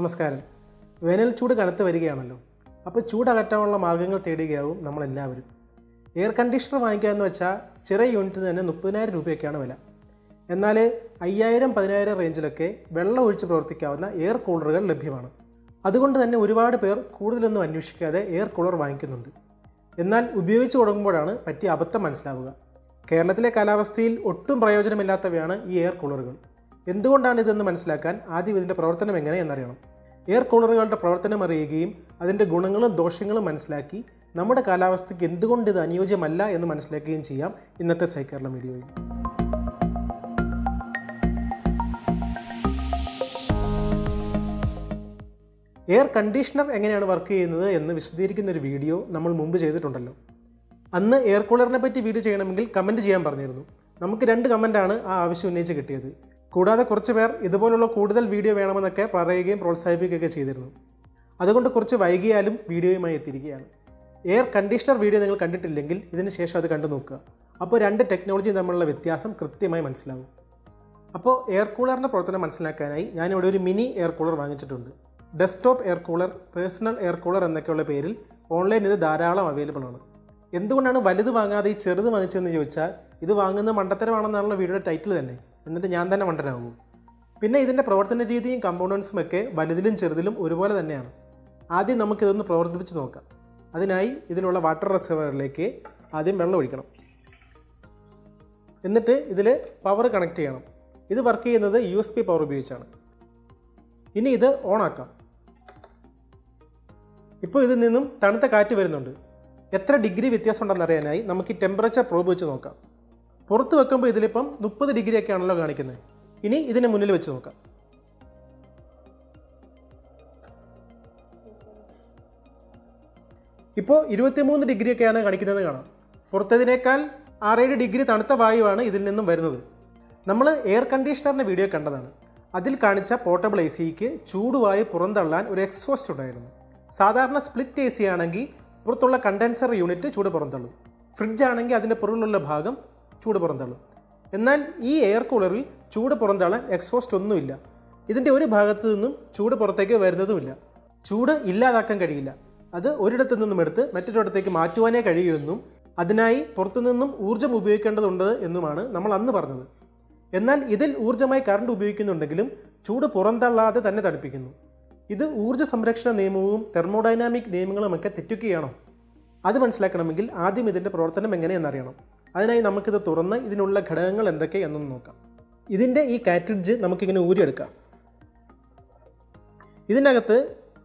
നമസ്കാരം വേനൽ ചൂട് കനത്ത് വരികയാണല്ലോ അപ്പോൾ ചൂട് അകറ്റാനുള്ള മാർഗ്ഗങ്ങൾ തേടുകയാവും നമ്മളെല്ലാവരും എയർ കണ്ടീഷണർ വാങ്ങിക്കുക എന്ന് വെച്ചാൽ ചെറിയ യൂണിറ്റിന് തന്നെ മുപ്പതിനായിരം രൂപയൊക്കെയാണ് വില എന്നാൽ അയ്യായിരം പതിനായിരം റേഞ്ചിലൊക്കെ വെള്ളം ഒഴിച്ച് പ്രവർത്തിക്കാവുന്ന എയർ കൂളറുകൾ ലഭ്യമാണ് അതുകൊണ്ട് തന്നെ ഒരുപാട് പേർ കൂടുതലൊന്നും അന്വേഷിക്കാതെ എയർ കൂളർ വാങ്ങിക്കുന്നുണ്ട് എന്നാൽ ഉപയോഗിച്ച് തുടങ്ങുമ്പോഴാണ് പറ്റിയ അബദ്ധം മനസ്സിലാവുക കേരളത്തിലെ കാലാവസ്ഥയിൽ ഒട്ടും പ്രയോജനമില്ലാത്തവയാണ് ഈ എയർ കൂളറുകൾ എന്തുകൊണ്ടാണ് ഇതെന്ന് മനസ്സിലാക്കാൻ ആദ്യം ഇതിൻ്റെ പ്രവർത്തനം എങ്ങനെ എന്നറിയണം എയർ കൂളറുകളുടെ പ്രവർത്തനം അറിയുകയും അതിൻ്റെ ഗുണങ്ങളും ദോഷങ്ങളും മനസ്സിലാക്കി നമ്മുടെ കാലാവസ്ഥയ്ക്ക് എന്തുകൊണ്ട് ഇത് അനുയോജ്യമല്ല എന്ന് മനസ്സിലാക്കുകയും ചെയ്യാം ഇന്നത്തെ സൈക്കേരളം വീഡിയോയിൽ എയർ കണ്ടീഷണർ എങ്ങനെയാണ് വർക്ക് ചെയ്യുന്നത് എന്ന് വിശദീകരിക്കുന്ന ഒരു വീഡിയോ നമ്മൾ മുമ്പ് ചെയ്തിട്ടുണ്ടല്ലോ അന്ന് എയർ കൂളറിനെ പറ്റി വീഡിയോ ചെയ്യണമെങ്കിൽ കമൻറ്റ് ചെയ്യാൻ പറഞ്ഞിരുന്നു നമുക്ക് രണ്ട് കമൻറ്റാണ് ആ ആവശ്യം ഉന്നയിച്ച് കിട്ടിയത് കൂടാതെ കുറച്ച് പേർ ഇതുപോലുള്ള കൂടുതൽ വീഡിയോ വേണമെന്നൊക്കെ പറയുകയും പ്രോത്സാഹിപ്പിക്കുകയൊക്കെ ചെയ്തിരുന്നു അതുകൊണ്ട് കുറച്ച് വൈകിയാലും വീഡിയോയുമായി എത്തിയിരിക്കുകയാണ് എയർ കണ്ടീഷണർ വീഡിയോ നിങ്ങൾ കണ്ടിട്ടില്ലെങ്കിൽ ഇതിന് ശേഷം അത് കണ്ടു നോക്കുക അപ്പോൾ രണ്ട് ടെക്നോളജി തമ്മിലുള്ള വ്യത്യാസം കൃത്യമായി മനസ്സിലാവും അപ്പോൾ എയർ കൂളറിൻ്റെ പ്രവർത്തനം മനസ്സിലാക്കാനായി ഞാനിവിടെ ഒരു മിനി എയർ കൂളർ വാങ്ങിച്ചിട്ടുണ്ട് desktop air cooler personal air cooler എന്നൊക്കെയുള്ള പേരിൽ ഓൺലൈൻ ഇത് ധാരാളം അവൈലബിൾ ആണ് എന്തുകൊണ്ടാണ് വലുത് വാങ്ങാതെ ഈ ചെറുത് വാങ്ങിച്ചതെന്ന് ചോദിച്ചാൽ ഇത് വാങ്ങുന്ന മണ്ടത്തരമാണെന്നാണല്ലോ വീഡിയോയുടെ ടൈറ്റിൽ തന്നെ എന്നിട്ട് ഞാൻ തന്നെ മണ്ടനാകൂ പിന്നെ ഇതിൻ്റെ പ്രവർത്തന രീതിയും കമ്പോണൻസും ഒക്കെ വലുതിലും ചെറുതിലും ഒരുപോലെ തന്നെയാണ് ആദ്യം നമുക്കിതൊന്ന് പ്രവർത്തിപ്പിച്ച് നോക്കാം അതിനായി ഇതിലുള്ള വാട്ടർ റിസർവറിലേക്ക് ആദ്യം വെള്ളം ഒഴിക്കണം എന്നിട്ട് ഇതിൽ പവർ കണക്ട് ചെയ്യണം ഇത് വർക്ക് ചെയ്യുന്നത് യു എസ് പി പവർ ഉപയോഗിച്ചാണ് ഇനി ഇത് ഓൺ ആക്കാം ഇപ്പോൾ ഇതിൽ നിന്നും തണുത്ത കാറ്റ് വരുന്നുണ്ട് എത്ര ഡിഗ്രി വ്യത്യാസം ഉണ്ടെന്ന് അറിയാനായി നമുക്ക് ഈ ടെമ്പറേച്ചർ പ്രോബ് വെച്ച് നോക്കാം പുറത്ത് വെക്കുമ്പോൾ ഇതിലിപ്പം മുപ്പത് ഡിഗ്രി ഒക്കെ ആണല്ലോ കാണിക്കുന്നത് ഇനി ഇതിന് മുന്നിൽ വെച്ച് നോക്കാം ഇപ്പോൾ ഇരുപത്തിമൂന്ന് ഡിഗ്രി ഒക്കെയാണ് കാണിക്കുന്നത് കാണാം പുറത്തതിനേക്കാൾ ആറേഴ് ഡിഗ്രി തണുത്ത വായുവാണ് ഇതിൽ നിന്നും വരുന്നത് നമ്മൾ എയർ കണ്ടീഷണറിൻ്റെ വീഡിയോ കണ്ടതാണ് അതിൽ കാണിച്ച പോർട്ടബിൾ എ സിക്ക് ചൂടുവായു പുറന്തള്ളാൻ ഒരു എക്സോസ്റ്റ് ഉണ്ടായിരുന്നു സാധാരണ സ്പ്ലിറ്റ് എ സി ആണെങ്കിൽ പുറത്തുള്ള കണ്ടൻസർ യൂണിറ്റ് ചൂട് പുറന്തള്ളും ഫ്രിഡ്ജ് ആണെങ്കിൽ അതിൻ്റെ പുറകിലുള്ള ഭാഗം ചൂട് പുറന്തള്ളും എന്നാൽ ഈ എയർ കൂളറിൽ ചൂട് പുറന്തള്ളാൻ എക്സോസ്റ്റ് ഒന്നുമില്ല ഇതിൻ്റെ ഒരു ഭാഗത്തു നിന്നും ചൂട് പുറത്തേക്ക് വരുന്നതുമില്ല ചൂട് ഇല്ലാതാക്കാൻ കഴിയില്ല അത് ഒരിടത്തു നിന്നും എടുത്ത് മറ്റൊരിടത്തേക്ക് മാറ്റുവാനേ കഴിയുമെന്നും അതിനായി പുറത്തുനിന്നും ഊർജ്ജം ഉപയോഗിക്കേണ്ടതുണ്ട് എന്നുമാണ് നമ്മൾ അന്ന് പറഞ്ഞത് എന്നാൽ ഇതിൽ ഊർജ്ജമായി കറണ്ട് ഉപയോഗിക്കുന്നുണ്ടെങ്കിലും ചൂട് പുറന്തള്ളാതെ തന്നെ തണുപ്പിക്കുന്നു ഇത് ഊർജ്ജ സംരക്ഷണ നിയമവും തെർമോഡൈനാമിക് നിയമങ്ങളുമൊക്കെ തെറ്റുകയാണോ അത് മനസ്സിലാക്കണമെങ്കിൽ ആദ്യം ഇതിൻ്റെ പ്രവർത്തനം എങ്ങനെയെന്നറിയണം അതിനായി നമുക്കിത് തുറന്ന് ഇതിനുള്ള ഘടകങ്ങൾ എന്തൊക്കെ എന്നൊന്ന് നോക്കാം ഇതിൻ്റെ ഈ കാറ്റ്രിഡ്ജ് നമുക്കിങ്ങനെ ഊരിയെടുക്കാം ഇതിനകത്ത്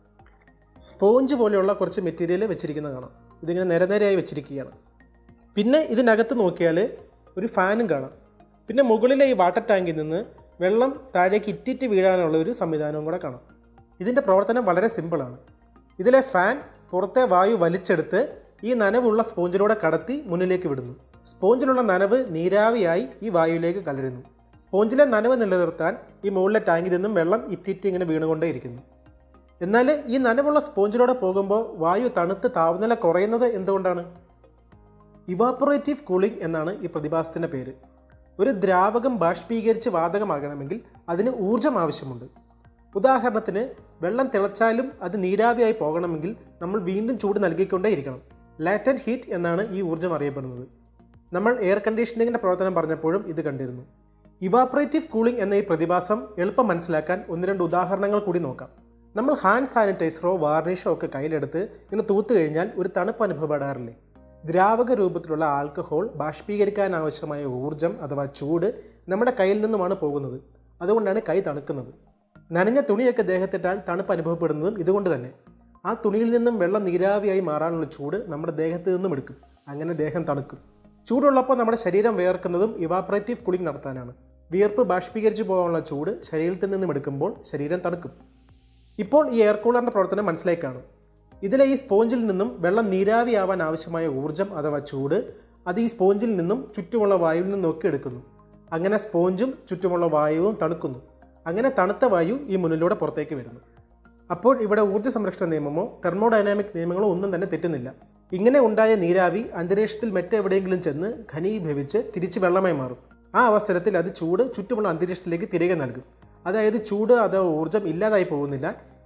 സ്പോഞ്ച് പോലെയുള്ള കുറച്ച് മെറ്റീരിയൽ വെച്ചിരിക്കുന്നത് കാണാം ഇതിങ്ങനെ നിരനിരയായി വെച്ചിരിക്കുകയാണ് പിന്നെ ഇതിനകത്ത് നോക്കിയാൽ ഒരു ഫാനും കാണാം പിന്നെ മുകളിലെ ഈ വാട്ടർ ടാങ്കിൽ നിന്ന് വെള്ളം താഴേക്ക് ഇറ്റിറ്റ് വീഴാനുള്ള ഒരു സംവിധാനവും കൂടെ കാണാം ഇതിൻ്റെ പ്രവർത്തനം വളരെ സിമ്പിളാണ് ഇതിലെ ഫാൻ പുറത്തെ വായു വലിച്ചെടുത്ത് ഈ നനവുള്ള സ്പോഞ്ചിലൂടെ കടത്തി മുന്നിലേക്ക് വിടുന്നു സ്പോഞ്ചിലുള്ള നനവ് നീരാവിയായി ഈ വായുവിലേക്ക് കലരുന്നു സ്പോഞ്ചിലെ നനവ് നിലനിർത്താൻ ഈ മുകളിലെ ടാങ്കിൽ നിന്നും വെള്ളം ഇറ്റിറ്റ് ഇങ്ങനെ വീണുകൊണ്ടേയിരിക്കുന്നു എന്നാൽ ഈ നനവുള്ള സ്പോഞ്ചിലൂടെ പോകുമ്പോൾ വായു തണുത്ത് താപനില കുറയുന്നത് എന്തുകൊണ്ടാണ് ഇവാപ്പറേറ്റീവ് കൂളിംഗ് എന്നാണ് ഈ പ്രതിഭാസത്തിൻ്റെ പേര് ഒരു ദ്രാവകം ബാഷ്പീകരിച്ച് വാതകമാകണമെങ്കിൽ അതിന് ഊർജം ആവശ്യമുണ്ട് ഉദാഹരണത്തിന് വെള്ളം തിളച്ചാലും അത് നീരാവിയായി പോകണമെങ്കിൽ നമ്മൾ വീണ്ടും ചൂട് നൽകിക്കൊണ്ടേയിരിക്കണം ലാറ്റൻറ്റ് ഹീറ്റ് എന്നാണ് ഈ ഊർജ്ജം അറിയപ്പെടുന്നത് നമ്മൾ എയർ കണ്ടീഷനിങ്ങിൻ്റെ പ്രവർത്തനം പറഞ്ഞപ്പോഴും ഇത് കണ്ടിരുന്നു ഇവാപ്പറേറ്റീവ് കൂളിംഗ് എന്ന ഈ പ്രതിഭാസം എളുപ്പം മനസ്സിലാക്കാൻ ഒന്ന് രണ്ട് ഉദാഹരണങ്ങൾ കൂടി നോക്കാം നമ്മൾ ഹാൻഡ് സാനിറ്റൈസറോ വാർണിഷോ ഒക്കെ കയ്യിലെടുത്ത് ഇങ്ങനെ തൂത്ത് കഴിഞ്ഞാൽ ഒരു തണുപ്പ് അനുഭവപ്പെടാറില്ലേ ദ്രാവക രൂപത്തിലുള്ള ആൽക്കഹോൾ ബാഷ്പീകരിക്കാൻ ആവശ്യമായ ഊർജം അഥവാ ചൂട് നമ്മുടെ കയ്യിൽ നിന്നുമാണ് പോകുന്നത് അതുകൊണ്ടാണ് കൈ തണുക്കുന്നത് നനഞ്ഞ തുണിയൊക്കെ ദേഹത്തിട്ടാൽ തണുപ്പ് അനുഭവപ്പെടുന്നതും ഇതുകൊണ്ട് തന്നെ ആ തുണിയിൽ നിന്നും വെള്ളം നീരാവിയായി മാറാനുള്ള ചൂട് നമ്മുടെ ദേഹത്ത് നിന്നും എടുക്കും അങ്ങനെ ദേഹം തണുക്കും ചൂടുള്ളപ്പോൾ നമ്മുടെ ശരീരം വിയർക്കുന്നതും ഇവാപ്പറേറ്റീവ് കൂളിംഗ് നടത്താനാണ് വിയർപ്പ് ബാഷ്പീകരിച്ചു പോകാനുള്ള ചൂട് ശരീരത്തിൽ നിന്നും എടുക്കുമ്പോൾ ശരീരം തണുക്കും ഇപ്പോൾ ഈ എയർ കൂളറിൻ്റെ പ്രവർത്തനം മനസ്സിലായി കാണും ഇതിലെ ഈ സ്പോഞ്ചിൽ നിന്നും വെള്ളം നീരാവിയാവാൻ ആവശ്യമായ ഊർജം അഥവാ ചൂട് അത് ഈ സ്പോഞ്ചിൽ നിന്നും ചുറ്റുമുള്ള വായുവിൽ നിന്നൊക്കെ എടുക്കുന്നു അങ്ങനെ സ്പോഞ്ചും ചുറ്റുമുള്ള വായുവും തണുക്കുന്നു അങ്ങനെ തണുത്ത വായു ഈ മുന്നിലൂടെ പുറത്തേക്ക് വരുന്നു അപ്പോൾ ഇവിടെ ഊർജ്ജ സംരക്ഷണ നിയമമോ തെർമോഡൈനാമിക് നിയമങ്ങളോ ഒന്നും തന്നെ തെറ്റുന്നില്ല ഇങ്ങനെ ഉണ്ടായ നീരാവി അന്തരീക്ഷത്തിൽ മറ്റെവിടെയെങ്കിലും ചെന്ന് ഘനീഭവിച്ച് തിരിച്ച് വെള്ളമായി മാറും ആ അവസരത്തിൽ അത് ചൂട് ചുറ്റുമുള്ള അന്തരീക്ഷത്തിലേക്ക് തിരികെ നൽകും അതായത് ചൂട് അഥവാ ഊർജ്ജം ഇല്ലാതായി പോകുന്നില്ല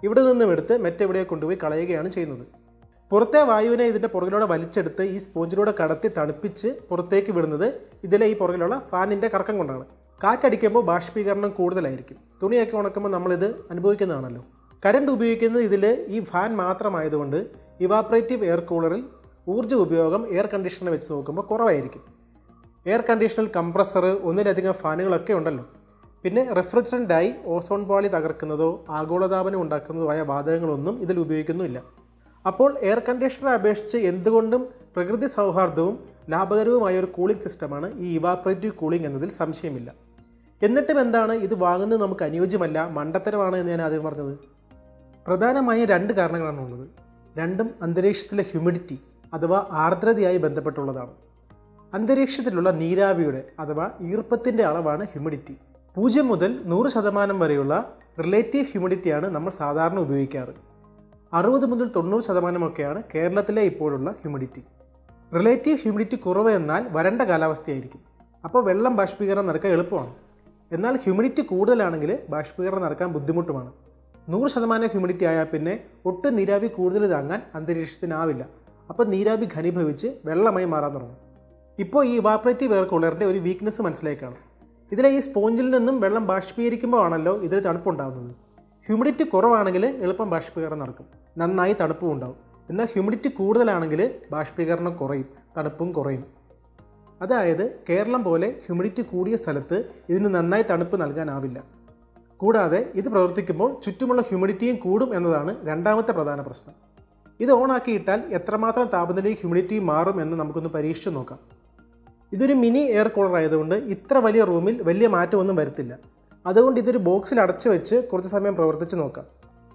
ഇവിടെ നിന്നും എടുത്ത് മറ്റെവിടെയോ കൊണ്ടുപോയി കളയുകയാണ് ചെയ്യുന്നത് പുറത്തെ വായുവിനെ ഇതിൻ്റെ പുറകിലൂടെ വലിച്ചെടുത്ത് ഈ സ്പോഞ്ചിലൂടെ കടത്തി തണുപ്പിച്ച് പുറത്തേക്ക് വിടുന്നത് ഇതിലെ ഈ പുറകിലുള്ള ഫാനിൻ്റെ കറക്കം കൊണ്ടാണ് കാറ്റടിക്കുമ്പോൾ ബാഷ്പീകരണം കൂടുതലായിരിക്കും തുണിയൊക്കെ ഉണക്കുമ്പോൾ നമ്മളിത് അനുഭവിക്കുന്നതാണല്ലോ കറണ്ട് ഉപയോഗിക്കുന്നത് ഇതിൽ ഈ ഫാൻ മാത്രമായതുകൊണ്ട് ഇവാപ്പറേറ്റീവ് എയർ കൂളറിൽ ഊർജ്ജ ഉപയോഗം എയർ കണ്ടീഷണർ വെച്ച് നോക്കുമ്പോൾ കുറവായിരിക്കും എയർ കണ്ടീഷണർ കംപ്രസർ ഒന്നിലധികം ഫാനുകളൊക്കെ ഉണ്ടല്ലോ പിന്നെ റെഫ്രിജറൻ്റായി ഓസോൺ പാളി തകർക്കുന്നതോ ആഗോളതാപനം ഉണ്ടാക്കുന്നതോ ആയ വാതകങ്ങളൊന്നും ഇതിൽ ഉപയോഗിക്കുന്നുമില്ല അപ്പോൾ എയർ കണ്ടീഷണറെ അപേക്ഷിച്ച് എന്തുകൊണ്ടും പ്രകൃതി സൗഹാർദ്ദവും ലാഭകരവുമായ ഒരു കൂളിംഗ് സിസ്റ്റമാണ് ഈ ഇവാപ്പറേറ്റീവ് കൂളിംഗ് എന്നതിൽ സംശയമില്ല എന്നിട്ടും എന്താണ് ഇത് വാങ്ങുന്നത് നമുക്ക് അനുയോജ്യമല്ല മണ്ടത്തരമാണ് എന്ന് ഞാൻ ആദ്യം പറഞ്ഞത് പ്രധാനമായും രണ്ട് കാരണങ്ങളാണ് ഉള്ളത് രണ്ടും അന്തരീക്ഷത്തിലെ ഹ്യൂമിഡിറ്റി അഥവാ ആർദ്രതയായി ബന്ധപ്പെട്ടുള്ളതാണ് അന്തരീക്ഷത്തിലുള്ള നീരാവിയുടെ അഥവാ ഈർപ്പത്തിൻ്റെ അളവാണ് ഹ്യൂമിഡിറ്റി പൂജ്യം മുതൽ നൂറ് ശതമാനം വരെയുള്ള റിലേറ്റീവ് ഹ്യൂമിഡിറ്റിയാണ് നമ്മൾ സാധാരണ ഉപയോഗിക്കാറ് അറുപത് മുതൽ തൊണ്ണൂറ് ശതമാനമൊക്കെയാണ് കേരളത്തിലെ ഇപ്പോഴുള്ള ഹ്യൂമിഡിറ്റി റിലേറ്റീവ് ഹ്യൂമിഡിറ്റി കുറവ് എന്നാൽ വരണ്ട കാലാവസ്ഥയായിരിക്കും അപ്പോൾ വെള്ളം ബാഷ്പീകരണം നടക്കാൻ എളുപ്പമാണ് എന്നാൽ ഹ്യൂമിഡിറ്റി കൂടുതലാണെങ്കിൽ ബാഷ്പീകരണം നടക്കാൻ ബുദ്ധിമുട്ടുമാണ് നൂറ് ശതമാനം ഹ്യൂമിഡിറ്റി ആയാൽ പിന്നെ ഒട്ടും നീരാവി കൂടുതൽ താങ്ങാൻ അന്തരീക്ഷത്തിനാവില്ല അപ്പോൾ നീരാവി ഘനീഭവിച്ച് വെള്ളമായി മാറാൻ തുടങ്ങും ഇപ്പോൾ ഈ ഇവാപ്പറേറ്റീവ് എയർ കൂളറിൻ്റെ ഒരു വീക്ക്നെസ് മനസ്സിലാക്കാണ് ഇതിലെ ഈ സ്പോഞ്ചിൽ നിന്നും വെള്ളം ബാഷ്പീകരിക്കുമ്പോൾ ആണല്ലോ ഇതിൽ തണുപ്പുണ്ടാകുന്നത് ഹ്യൂമിഡിറ്റി കുറവാണെങ്കിൽ എളുപ്പം ബാഷ്പീകരണം നടക്കും നന്നായി തണുപ്പും ഉണ്ടാവും എന്നാൽ ഹ്യൂമിഡിറ്റി കൂടുതലാണെങ്കിൽ ബാഷ്പീകരണം കുറയും തണുപ്പും കുറയും അതായത് കേരളം പോലെ ഹ്യൂമിഡിറ്റി കൂടിയ സ്ഥലത്ത് ഇതിന് നന്നായി തണുപ്പ് നൽകാനാവില്ല കൂടാതെ ഇത് പ്രവർത്തിക്കുമ്പോൾ ചുറ്റുമുള്ള ഹ്യൂമിഡിറ്റിയും കൂടും എന്നതാണ് രണ്ടാമത്തെ പ്രധാന പ്രശ്നം ഇത് ഓണാക്കിയിട്ടാൽ എത്രമാത്രം താപനിലയും ഹ്യൂമിഡിറ്റിയും മാറും എന്ന് നമുക്കൊന്ന് പരീക്ഷിച്ച് നോക്കാം ഇതൊരു മിനി എയർ കൂളർ ആയതുകൊണ്ട് ഇത്ര വലിയ റൂമിൽ വലിയ മാറ്റമൊന്നും വരുത്തില്ല അതുകൊണ്ട് ഇതൊരു ബോക്സിൽ അടച്ചു വെച്ച് കുറച്ച് സമയം പ്രവർത്തിച്ച് നോക്കാം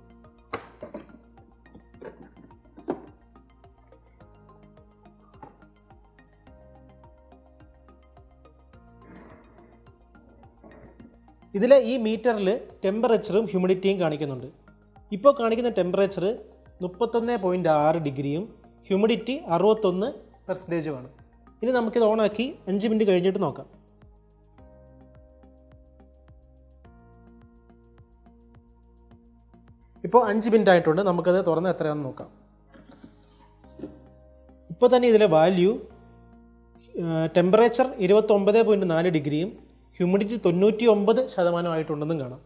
ഇതിലെ ഈ മീറ്ററിൽ ടെമ്പറേച്ചറും ഹ്യൂമിഡിറ്റിയും കാണിക്കുന്നുണ്ട് ഇപ്പോൾ കാണിക്കുന്ന ടെമ്പറേച്ചർ മുപ്പത്തൊന്ന് പോയിൻറ്റ് ആറ് ഡിഗ്രിയും ഹ്യൂമിഡിറ്റി അറുപത്തൊന്ന് പെർസെൻറ്റേജുമാണ് ഇനി നമുക്കിത് ഓണാക്കി അഞ്ച് മിനിറ്റ് കഴിഞ്ഞിട്ട് നോക്കാം ഇപ്പോൾ അഞ്ച് മിനിറ്റ് ആയിട്ടുണ്ട് നമുക്കത് തുറന്ന് എത്രയാണെന്ന് നോക്കാം ഇപ്പോൾ തന്നെ ഇതിലെ വാല്യൂ ടെമ്പറേച്ചർ ഇരുപത്തൊമ്പത് പോയിൻറ്റ് നാല് ഡിഗ്രിയും ഹ്യൂമിഡിറ്റി തൊണ്ണൂറ്റി ഒമ്പത് ശതമാനമായിട്ടുണ്ടെന്നും കാണാം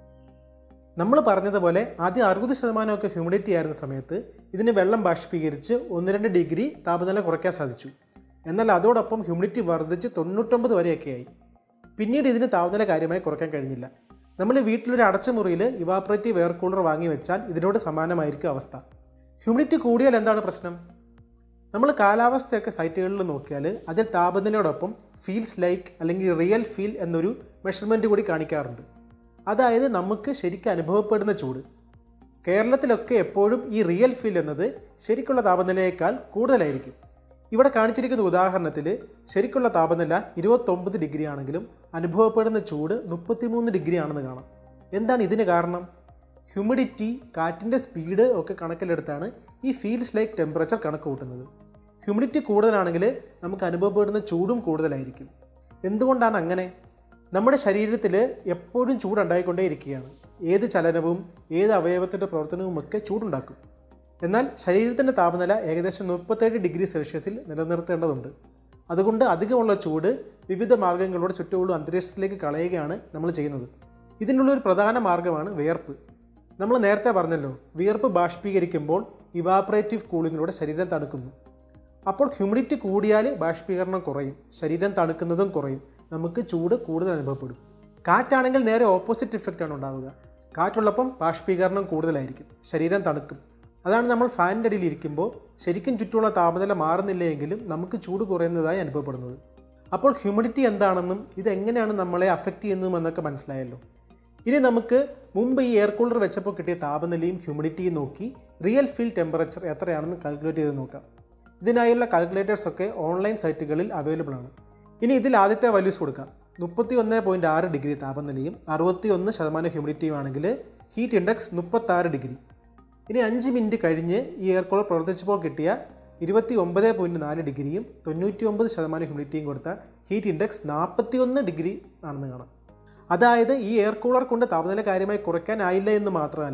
നമ്മൾ പറഞ്ഞതുപോലെ ആദ്യം അറുപത് ശതമാനമൊക്കെ ഹ്യൂമിഡിറ്റി ആയിരുന്ന സമയത്ത് ഇതിന് വെള്ളം ബാഷ്പീകരിച്ച് ഒന്ന് രണ്ട് ഡിഗ്രി താപനില കുറയ്ക്കാൻ സാധിച്ചു എന്നാൽ അതോടൊപ്പം ഹ്യൂമിഡിറ്റി വർദ്ധിച്ച് തൊണ്ണൂറ്റൊമ്പത് വരെയൊക്കെയായി പിന്നീട് ഇതിന് താപനില കാര്യമായി കുറയ്ക്കാൻ കഴിഞ്ഞില്ല നമ്മൾ വീട്ടിലൊരു അടച്ച മുറിയിൽ ഇവാപ്പറേറ്റീവ് എയർ കൂളർ വാങ്ങി വെച്ചാൽ ഇതിനോട് സമാനമായിരിക്കും അവസ്ഥ ഹ്യൂമിഡിറ്റി കൂടിയാൽ എന്താണ് പ്രശ്നം നമ്മൾ കാലാവസ്ഥയൊക്കെ സൈറ്റുകളിൽ നോക്കിയാൽ അതിൽ താപനിലയോടൊപ്പം ഫീൽസ് ലൈക്ക് അല്ലെങ്കിൽ റിയൽ ഫീൽ എന്നൊരു മെഷർമെൻറ്റ് കൂടി കാണിക്കാറുണ്ട് അതായത് നമുക്ക് ശരിക്കും അനുഭവപ്പെടുന്ന ചൂട് കേരളത്തിലൊക്കെ എപ്പോഴും ഈ റിയൽ ഫീൽ എന്നത് ശരിക്കുള്ള താപനിലയേക്കാൾ കൂടുതലായിരിക്കും ഇവിടെ കാണിച്ചിരിക്കുന്ന ഉദാഹരണത്തിൽ ശരിക്കുള്ള താപനില ഇരുപത്തൊമ്പത് ഡിഗ്രി ആണെങ്കിലും അനുഭവപ്പെടുന്ന ചൂട് മുപ്പത്തിമൂന്ന് ഡിഗ്രി ആണെന്ന് കാണാം എന്താണ് ഇതിന് കാരണം ഹ്യൂമിഡിറ്റി കാറ്റിൻ്റെ സ്പീഡ് ഒക്കെ കണക്കിലെടുത്താണ് ഈ ഫീൽസ് ലൈക്ക് ടെമ്പറേച്ചർ കണക്ക് കൂട്ടുന്നത് ഹ്യൂമിഡിറ്റി കൂടുതലാണെങ്കിൽ നമുക്ക് അനുഭവപ്പെടുന്ന ചൂടും കൂടുതലായിരിക്കും എന്തുകൊണ്ടാണ് അങ്ങനെ നമ്മുടെ ശരീരത്തിൽ എപ്പോഴും ചൂടുണ്ടായിക്കൊണ്ടേയിരിക്കുകയാണ് ഏത് ചലനവും ഏത് അവയവത്തിൻ്റെ പ്രവർത്തനവും ഒക്കെ ചൂടുണ്ടാക്കും എന്നാൽ ശരീരത്തിൻ്റെ താപനില ഏകദേശം മുപ്പത്തേഴ് ഡിഗ്രി സെൽഷ്യസിൽ നിലനിർത്തേണ്ടതുണ്ട് അതുകൊണ്ട് അധികമുള്ള ചൂട് വിവിധ മാർഗങ്ങളിലൂടെ ചുറ്റുമുള്ള അന്തരീക്ഷത്തിലേക്ക് കളയുകയാണ് നമ്മൾ ചെയ്യുന്നത് ഇതിനുള്ള ഒരു പ്രധാന മാർഗ്ഗമാണ് വിയർപ്പ് നമ്മൾ നേരത്തെ പറഞ്ഞല്ലോ വിയർപ്പ് ബാഷ്പീകരിക്കുമ്പോൾ ഇവാപ്പറേറ്റീവ് കൂളിങ്ങിലൂടെ ശരീരം തണുക്കുന്നു അപ്പോൾ ഹ്യൂമിഡിറ്റി കൂടിയാൽ ബാഷ്പീകരണം കുറയും ശരീരം തണുക്കുന്നതും കുറയും നമുക്ക് ചൂട് കൂടുതൽ അനുഭവപ്പെടും കാറ്റാണെങ്കിൽ നേരെ ഓപ്പോസിറ്റ് ഇഫക്റ്റാണ് ഉണ്ടാവുക കാറ്റുള്ളപ്പം ബാഷ്പീകരണം കൂടുതലായിരിക്കും ശരീരം തണുക്കും അതാണ് നമ്മൾ ഫാനിൻ്റെ അടിയിൽ ഇരിക്കുമ്പോൾ ശരിക്കും ചുറ്റുമുള്ള താപനില മാറുന്നില്ലെങ്കിലും നമുക്ക് ചൂട് കുറയുന്നതായി അനുഭവപ്പെടുന്നത് അപ്പോൾ ഹ്യൂമിഡിറ്റി എന്താണെന്നും ഇത് എങ്ങനെയാണ് നമ്മളെ അഫക്റ്റ് ചെയ്യുന്നതും എന്നൊക്കെ മനസ്സിലായല്ലോ ഇനി നമുക്ക് മുമ്പ് ഈ എയർ കൂളർ വെച്ചപ്പോൾ കിട്ടിയ താപനിലയും ഹ്യൂമിഡിറ്റിയും നോക്കി റിയൽ ഫീൽ ടെമ്പറേച്ചർ എത്രയാണെന്ന് കാൽക്കുലേറ്റ് ചെയ്ത് നോക്കാം ഇതിനായുള്ള കാൽക്കുലേറ്റേഴ്സ് ഒക്കെ ഓൺലൈൻ സൈറ്റുകളിൽ അവൈലബിൾ ആണ് ഇനി ഇതിൽ ആദ്യത്തെ വാല്യൂസ് കൊടുക്കാം മുപ്പത്തി ഒന്ന് പോയിൻറ്റ് ആറ് ഡിഗ്രി താപനിലയും അറുപത്തി ഒന്ന് ശതമാനം ഹ്യൂമിഡിറ്റിയും ആണെങ്കിൽ ഹീറ്റ് ഇൻഡെക്സ് മുപ്പത്താറ് ഡിഗ്രി ഇനി അഞ്ച് മിനിറ്റ് കഴിഞ്ഞ് ഈ എയർ കൂളർ പ്രവർത്തിച്ചപ്പോൾ കിട്ടിയ ഇരുപത്തി ഒമ്പത് പോയിൻറ്റ് നാല് ഡിഗ്രിയും തൊണ്ണൂറ്റി ഒമ്പത് ശതമാനം ഹ്യൂമിഡിറ്റിയും കൊടുത്ത ഹീറ്റ് ഇൻഡെക്സ് നാൽപ്പത്തി ഒന്ന് ഡിഗ്രി ആണെന്ന് കാണാം അതായത് ഈ എയർ കൂളർ കൊണ്ട് താപനില കാര്യമായി കുറയ്ക്കാനായില്ല എന്ന് മാത്രമല്ല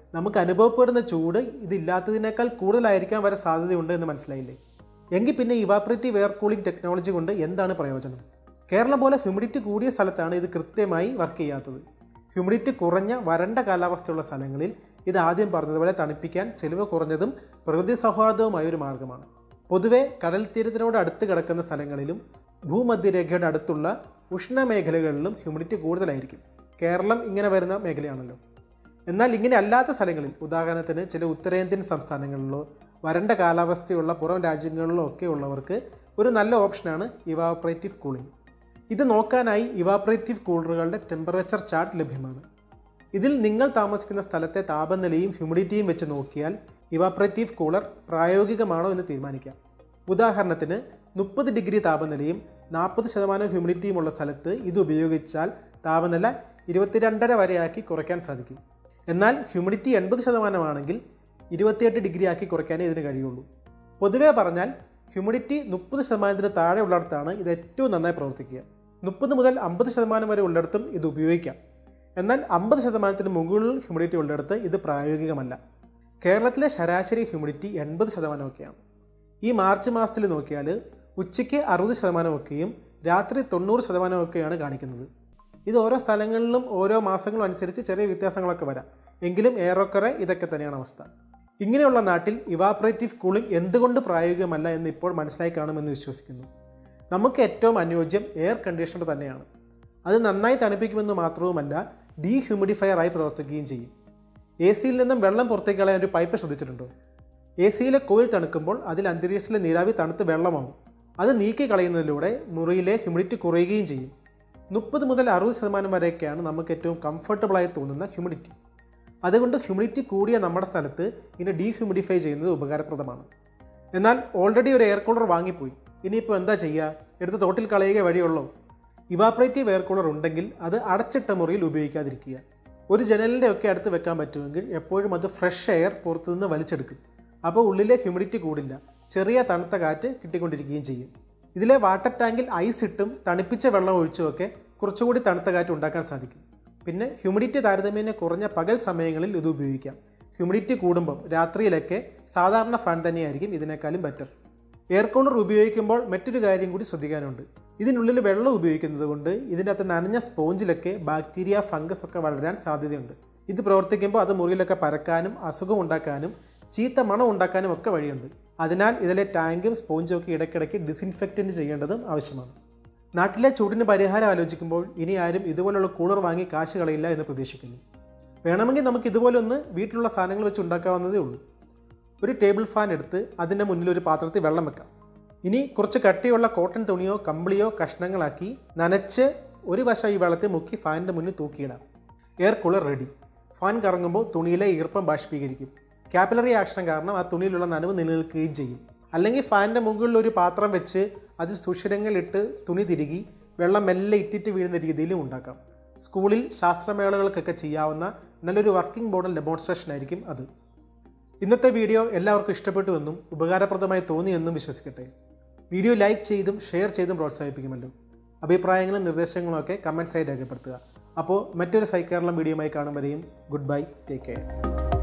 നമുക്ക് അനുഭവപ്പെടുന്ന ചൂട് ഇതില്ലാത്തതിനേക്കാൾ കൂടുതലായിരിക്കാൻ വരെ സാധ്യതയുണ്ട് എന്ന് മനസ്സിലായില്ലേ എങ്കിൽ പിന്നെ ഇവാപ്പറേറ്റീവ് എയർ കൂളിംഗ് ടെക്നോളജി കൊണ്ട് എന്താണ് പ്രയോജനം കേരളം പോലെ ഹ്യൂമിഡിറ്റി കൂടിയ സ്ഥലത്താണ് ഇത് കൃത്യമായി വർക്ക് ചെയ്യാത്തത് ഹ്യൂമിഡിറ്റി കുറഞ്ഞ വരണ്ട കാലാവസ്ഥയുള്ള സ്ഥലങ്ങളിൽ ഇത് ആദ്യം പറഞ്ഞതുപോലെ തണുപ്പിക്കാൻ ചെലവ് കുറഞ്ഞതും പ്രകൃതി സൗഹാർദ്ദവുമായ ഒരു മാർഗ്ഗമാണ് പൊതുവെ കടൽ തീരത്തിനോട് അടുത്ത് കിടക്കുന്ന സ്ഥലങ്ങളിലും ഭൂമധ്യരേഖയുടെ അടുത്തുള്ള ഉഷ്ണമേഖലകളിലും ഹ്യൂമിഡിറ്റി കൂടുതലായിരിക്കും കേരളം ഇങ്ങനെ വരുന്ന മേഖലയാണല്ലോ എന്നാൽ ഇങ്ങനെ അല്ലാത്ത സ്ഥലങ്ങളിൽ ഉദാഹരണത്തിന് ചില ഉത്തരേന്ത്യൻ സംസ്ഥാനങ്ങളിലോ വരണ്ട കാലാവസ്ഥയുള്ള പുറം രാജ്യങ്ങളിലോ ഒക്കെ ഉള്ളവർക്ക് ഒരു നല്ല ഓപ്ഷനാണ് ഇവാപ്പറേറ്റീവ് കൂളിംഗ് ഇത് നോക്കാനായി ഇവാപ്പറേറ്റീവ് കൂളറുകളുടെ ടെമ്പറേച്ചർ ചാർട്ട് ലഭ്യമാണ് ഇതിൽ നിങ്ങൾ താമസിക്കുന്ന സ്ഥലത്തെ താപനിലയും ഹ്യൂമിഡിറ്റിയും വെച്ച് നോക്കിയാൽ ഇവാപ്പറേറ്റീവ് കൂളർ പ്രായോഗികമാണോ എന്ന് തീരുമാനിക്കാം ഉദാഹരണത്തിന് മുപ്പത് ഡിഗ്രി താപനിലയും നാൽപ്പത് ശതമാനം ഹ്യൂമിഡിറ്റിയുമുള്ള സ്ഥലത്ത് ഇത് ഉപയോഗിച്ചാൽ താപനില ഇരുപത്തിരണ്ടര വരെയാക്കി കുറയ്ക്കാൻ സാധിക്കും എന്നാൽ ഹ്യൂമിഡിറ്റി എൺപത് ശതമാനമാണെങ്കിൽ ഇരുപത്തിയെട്ട് ഡിഗ്രി ആക്കി കുറയ്ക്കാനേ ഇതിന് കഴിയുള്ളൂ പൊതുവേ പറഞ്ഞാൽ ഹ്യൂമിഡിറ്റി മുപ്പത് ശതമാനത്തിന് താഴെ ഉള്ളിടത്താണ് ഇത് ഏറ്റവും നന്നായി പ്രവർത്തിക്കുക മുപ്പത് മുതൽ അമ്പത് ശതമാനം വരെ ഉള്ളിടത്തും ഇത് ഉപയോഗിക്കാം എന്നാൽ അമ്പത് ശതമാനത്തിന് മുകളിൽ ഹ്യൂമിഡിറ്റി ഉള്ളിടത്ത് ഇത് പ്രായോഗികമല്ല കേരളത്തിലെ ശരാശരി ഹ്യൂമിഡിറ്റി എൺപത് ശതമാനമൊക്കെയാണ് ഈ മാർച്ച് മാസത്തിൽ നോക്കിയാൽ ഉച്ചയ്ക്ക് അറുപത് ശതമാനമൊക്കെയും രാത്രി തൊണ്ണൂറ് ശതമാനമൊക്കെയാണ് കാണിക്കുന്നത് ഇത് ഓരോ സ്ഥലങ്ങളിലും ഓരോ മാസങ്ങളും അനുസരിച്ച് ചെറിയ വ്യത്യാസങ്ങളൊക്കെ വരാം എങ്കിലും ഏറെക്കുറെ ഇതൊക്കെ തന്നെയാണ് അവസ്ഥ ഇങ്ങനെയുള്ള നാട്ടിൽ ഇവാപ്പറേറ്റീവ് കൂളിംഗ് എന്തുകൊണ്ട് പ്രായോഗികമല്ല എന്ന് ഇപ്പോൾ മനസ്സിലായി കാണുമെന്ന് വിശ്വസിക്കുന്നു നമുക്ക് ഏറ്റവും അനുയോജ്യം എയർ കണ്ടീഷണർ തന്നെയാണ് അത് നന്നായി തണുപ്പിക്കുമെന്ന് മാത്രവുമല്ല ഡീഹ്യൂമിഡിഫയർ ആയി പ്രവർത്തിക്കുകയും ചെയ്യും എ സിയിൽ നിന്നും വെള്ളം പുറത്തേക്ക് കളയാൻ ഒരു പൈപ്പ് ശ്രദ്ധിച്ചിട്ടുണ്ടോ എ സിയിലെ കോയിൽ തണുക്കുമ്പോൾ അതിൽ അന്തരീക്ഷത്തിലെ നീരാവി തണുത്ത് വെള്ളമാവും അത് നീക്കി കളയുന്നതിലൂടെ മുറിയിലെ ഹ്യൂമിഡിറ്റി കുറയുകയും ചെയ്യും മുപ്പത് മുതൽ അറുപത് ശതമാനം വരെയൊക്കെയാണ് നമുക്ക് ഏറ്റവും കംഫർട്ടബിളായി തോന്നുന്ന ഹ്യൂമിഡിറ്റി അതുകൊണ്ട് ഹ്യൂമിഡിറ്റി കൂടിയ നമ്മുടെ സ്ഥലത്ത് ഇതിനെ ഡീഹ്യൂമിഡിഫൈ ചെയ്യുന്നത് ഉപകാരപ്രദമാണ് എന്നാൽ ഓൾറെഡി ഒരു എയർ കൂളർ വാങ്ങിപ്പോയി ഇനിയിപ്പോൾ എന്താ ചെയ്യുക എടുത്ത് തോട്ടിൽ കളയുക വഴിയുള്ളൂ ഇവാപ്പറേറ്റീവ് എയർ കൂളർ ഉണ്ടെങ്കിൽ അത് അടച്ചിട്ട മുറിയിൽ ഉപയോഗിക്കാതിരിക്കുക ഒരു ജനലിൻ്റെ ഒക്കെ അടുത്ത് വെക്കാൻ പറ്റുമെങ്കിൽ എപ്പോഴും അത് ഫ്രഷ് എയർ പുറത്തുനിന്ന് വലിച്ചെടുക്കും അപ്പോൾ ഉള്ളിലെ ഹ്യൂമിഡിറ്റി കൂടില്ല ചെറിയ തണുത്ത കാറ്റ് കിട്ടിക്കൊണ്ടിരിക്കുകയും ചെയ്യും ഇതിലെ വാട്ടർ ടാങ്കിൽ ഐസ് ഇട്ടും തണുപ്പിച്ച വെള്ളം ഒഴിച്ചുമൊക്കെ കുറച്ചുകൂടി തണുത്ത കാറ്റ് ഉണ്ടാക്കാൻ സാധിക്കും പിന്നെ ഹ്യൂമിഡിറ്റി താരതമ്യേന കുറഞ്ഞ പകൽ സമയങ്ങളിൽ ഇത് ഉപയോഗിക്കാം ഹ്യൂമിഡിറ്റി കൂടുമ്പം രാത്രിയിലൊക്കെ സാധാരണ ഫാൻ തന്നെയായിരിക്കും ഇതിനേക്കാളും ബെറ്റർ എയർ കൂളർ ഉപയോഗിക്കുമ്പോൾ മറ്റൊരു കാര്യം കൂടി ശ്രദ്ധിക്കാനുണ്ട് ഇതിനുള്ളിൽ വെള്ളം ഉപയോഗിക്കുന്നത് കൊണ്ട് ഇതിൻ്റെ അകത്ത് നനഞ്ഞ സ്പോഞ്ചിലൊക്കെ ബാക്ടീരിയ ഫംഗസ് ഒക്കെ വളരാൻ സാധ്യതയുണ്ട് ഇത് പ്രവർത്തിക്കുമ്പോൾ അത് മുറിയിലൊക്കെ പരക്കാനും അസുഖം ഉണ്ടാക്കാനും ചീത്ത മണം ഉണ്ടാക്കാനും ഒക്കെ വഴിയുണ്ട് അതിനാൽ ഇതിലെ ടാങ്കും സ്പോഞ്ചും ഒക്കെ ഇടയ്ക്കിടയ്ക്ക് ഡിസിൻഫെക്റ്റൻറ്റ് ചെയ്യേണ്ടതും ആവശ്യമാണ് നാട്ടിലെ ചൂടിന് പരിഹാരം ആലോചിക്കുമ്പോൾ ഇനി ആരും ഇതുപോലുള്ള കൂളർ വാങ്ങി കാശ് കളയില്ല എന്ന് പ്രതീക്ഷിക്കുന്നു വേണമെങ്കിൽ നമുക്ക് ഇതുപോലെ ഒന്ന് വീട്ടിലുള്ള സാധനങ്ങൾ വെച്ച് ഉണ്ടാക്കാവുന്നതേ ഉള്ളൂ ഒരു ടേബിൾ ഫാൻ എടുത്ത് അതിൻ്റെ മുന്നിൽ ഒരു പാത്രത്തിൽ വെള്ളം വെക്കാം ഇനി കുറച്ച് കട്ടിയുള്ള കോട്ടൺ തുണിയോ കമ്പിളിയോ കഷ്ണങ്ങളാക്കി നനച്ച് ഒരു വശം ഈ വെള്ളത്തിൽ മുക്കി ഫാനിൻ്റെ മുന്നിൽ തൂക്കിയിടാം എയർ കൂളർ റെഡി ഫാൻ കറങ്ങുമ്പോൾ തുണിയിലെ ഈർപ്പം ബാഷ്പീകരിക്കും കാപ്പിലറി ആക്ഷൻ കാരണം ആ തുണിയിലുള്ള നനവ് നിലനിൽക്കുകയും ചെയ്യും അല്ലെങ്കിൽ ഫാനിൻ്റെ മുകളിൽ ഒരു പാത്രം വെച്ച് അതിൽ സുഷിരങ്ങളിട്ട് തുണി തിരുകി വെള്ളം മെല്ലെ ഇറ്റിറ്റ് വീഴുന്ന രീതിയിലും ഉണ്ടാക്കാം സ്കൂളിൽ ശാസ്ത്രമേളകൾക്കൊക്കെ ചെയ്യാവുന്ന നല്ലൊരു വർക്കിംഗ് മോഡൽ ഡെമോൺസ്ട്രേഷൻ ആയിരിക്കും അത് ഇന്നത്തെ വീഡിയോ എല്ലാവർക്കും ഇഷ്ടപ്പെട്ടുവെന്നും ഉപകാരപ്രദമായി തോന്നിയെന്നും വിശ്വസിക്കട്ടെ വീഡിയോ ലൈക്ക് ചെയ്തും ഷെയർ ചെയ്തും പ്രോത്സാഹിപ്പിക്കുമല്ലോ അഭിപ്രായങ്ങളും നിർദ്ദേശങ്ങളും ഒക്കെ കമൻസായി രേഖപ്പെടുത്തുക അപ്പോൾ മറ്റൊരു സൈക്കേരളം വീഡിയോയുമായി കാണും വരെയും ഗുഡ് ബൈ ടേക്ക് കെയർ